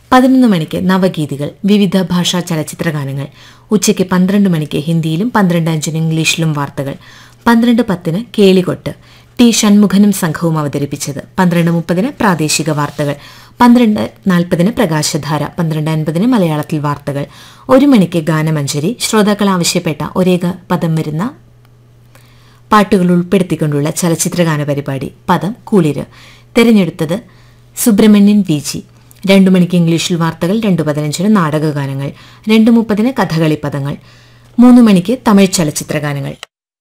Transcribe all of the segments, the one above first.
പതിനൊന്ന് മണിക്ക് നവഗീതികൾ വിവിധ ഭാഷാ ചലച്ചിത്ര ഗാനങ്ങൾ ഉച്ചയ്ക്ക് പന്ത്രണ്ട് മണിക്ക് ഹിന്ദിയിലും പന്ത്രണ്ട് അഞ്ചിന് ഇംഗ്ലീഷിലും വാർത്തകൾ പന്ത്രണ്ട് പത്തിന് കേളികൊട്ട് ടി ഷൺമുഖനും സംഘവും അവതരിപ്പിച്ചത് പന്ത്രണ്ട് മുപ്പതിന് പ്രാദേശിക വാർത്തകൾ പന്ത്രണ്ട് നാൽപ്പതിന് പ്രകാശധാര പന്ത്രണ്ട് അൻപതിന് മലയാളത്തിൽ വാർത്തകൾ ഒരു മണിക്ക് ഗാനമഞ്ജരി ശ്രോതാക്കൾ ആവശ്യപ്പെട്ട ഒരേക പദം വരുന്ന പാട്ടുകൾ ഉൾപ്പെടുത്തിക്കൊണ്ടുള്ള ചലച്ചിത്രഗാന പരിപാടി പദം കുളിര് തെരഞ്ഞെടുത്തത് സുബ്രഹ്മണ്യൻ വി ജി രണ്ടു മണിക്ക് ഇംഗ്ലീഷിൽ വാർത്തകൾ രണ്ടു പതിനഞ്ചിന് നാടകഗാനങ്ങൾ രണ്ടു മുപ്പതിന് കഥകളി പദങ്ങൾ മൂന്ന് മണിക്ക് തമിഴ് ചലച്ചിത്രഗാനങ്ങൾ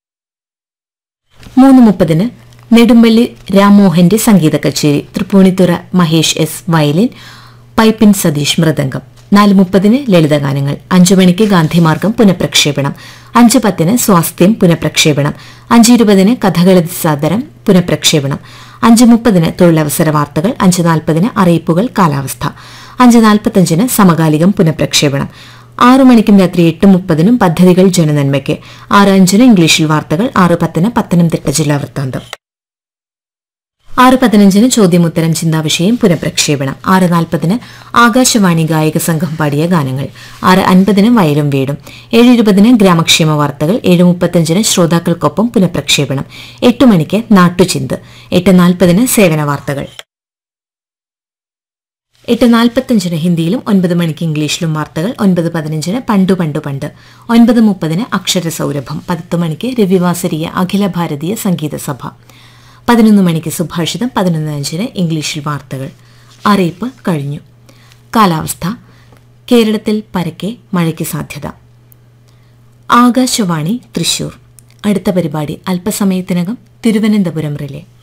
മൂന്ന് മുപ്പതിന് നെടുമ്പള്ളി രാമോഹന്റെ സംഗീത കച്ചേരി തൃപ്പൂണിത്തുറ മഹേഷ് എസ് വയലിൻ പൈപ്പിൻ സതീഷ് മൃദംഗം നാല് മുപ്പതിന് ലളിതഗാനങ്ങൾ അഞ്ചു മണിക്ക് ഗാന്ധിമാർഗം പുനഃപ്രക്ഷേപണം അഞ്ച് പത്തിന് സ്വാസ്ഥ്യം പുനഃപ്രക്ഷേപണം അഞ്ച് ഇരുപതിന് കഥകളി സാദരം പുനഃപ്രക്ഷേപണം അഞ്ച് മുപ്പതിന് തൊഴിലവസര വാർത്തകൾ അഞ്ച് നാൽപ്പതിന് അറിയിപ്പുകൾ കാലാവസ്ഥ അഞ്ച് നാൽപ്പത്തഞ്ചിന് സമകാലികം പുനഃപ്രക്ഷേപണം ആറു മണിക്കും രാത്രി എട്ട് മുപ്പതിനും പദ്ധതികൾ ജനനന്മയ്ക്ക് ആറ് അഞ്ചിന് ഇംഗ്ലീഷിൽ വാർത്തകൾ ആറ് പത്തിന് പത്തനംതിട്ട ജില്ലാ വൃത്താന്തം ആറ് പതിനഞ്ചിന് ചോദ്യമുത്തരം ചിന്താവിഷയം പുനഃപ്രക്ഷേപണം ആറ് നാൽപ്പതിന് ആകാശവാണി ഗായക സംഘം പാടിയ ഗാനങ്ങൾ ആറ് അൻപതിന് വയലും വീടും ഏഴ് ഇരുപതിന് ഗ്രാമക്ഷേമ വാർത്തകൾ ഏഴ് മുപ്പത്തഞ്ചിന് ശ്രോതാക്കൾക്കൊപ്പം പുനഃപ്രക്ഷേപണം എട്ട് മണിക്ക് നാട്ടുചിന്ത് എട്ട് നാൽപ്പതിന് സേവന വാർത്തകൾ എട്ട് നാൽപ്പത്തഞ്ചിന് ഹിന്ദിയിലും ഒൻപത് മണിക്ക് ഇംഗ്ലീഷിലും വാർത്തകൾ ഒൻപത് പതിനഞ്ചിന് പണ്ടു പണ്ടു പണ്ട് ഒൻപത് മുപ്പതിന് അക്ഷരസൗരഭം പത്ത് മണിക്ക് രവിവാസരീയ അഖില ഭാരതീയ സംഗീത സഭ പതിനൊന്ന് മണിക്ക് സുഭാഷിതം പതിനൊന്ന് അഞ്ചിന് ഇംഗ്ലീഷിൽ വാർത്തകൾ അറിയിപ്പ് കഴിഞ്ഞു കാലാവസ്ഥ കേരളത്തിൽ പരക്കെ മഴയ്ക്ക് സാധ്യത ആകാശവാണി തൃശൂർ അടുത്ത പരിപാടി അല്പസമയത്തിനകം തിരുവനന്തപുരം റിലേ